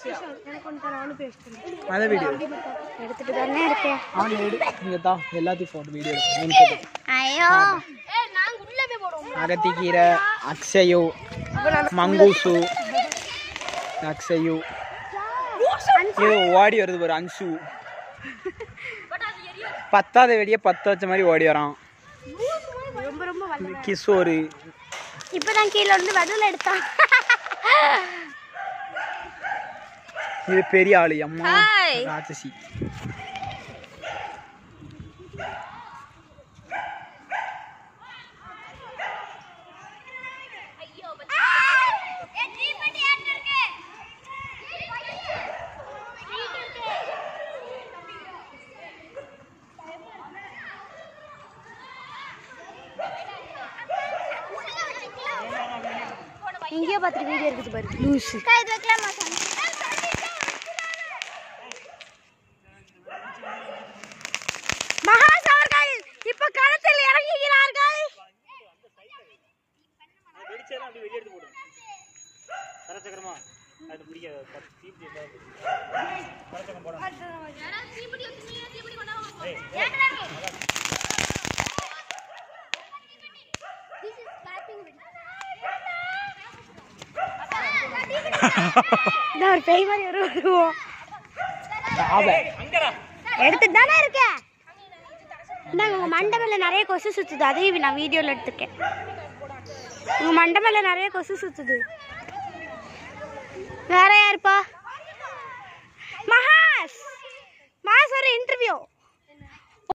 எனக்கு ஒன்று நானும் பேசுகிறேன் அதை வீடியோ எடுத்துட்டு தானே இருக்கேன் அவன் எடு இங்கே தான் எல்லாத்தையும் ஃபோட்டோ வீடியோ எடுக்கும் ஐயோ நாங்க உள்ள போய் போடுவோம் அகத்திக்கீரை அக்ஷயு மங்கூசு அக்ஷயு இது ஓடி வருது ஒரு அன்சு பத்தாத வெடியே பத்து வச்ச மாதிரி ஓடி வரான் ரொம்ப ரொம்ப வல்ல கிஷோரு இப்பதான் கீழே இருந்து வெடல் எடுத்தான் இது பெரிய ஆளு அம்மா Hi. ராட்சசி எங்கேயோ பார்த்துட்டு வீடியோ இருக்குது பாரு லூசு இது வைக்கலாமா மகாஸ் அவர்கள் இப்ப களத்தில் இறங்குகிறார்கள் நான் ஒரு பேய் மாதிரி ஒரு வருவோம் எடுத்துட்டு தானே இருக்கேன் இந்தாங்க உங்க மண்டை மேல நிறைய கொசு சுத்துது அதையும் நான் வீடியோல எடுத்துக்கேன் உங்க மண்டை மேல நிறைய கொசு சுத்துது வேற யாருப்பா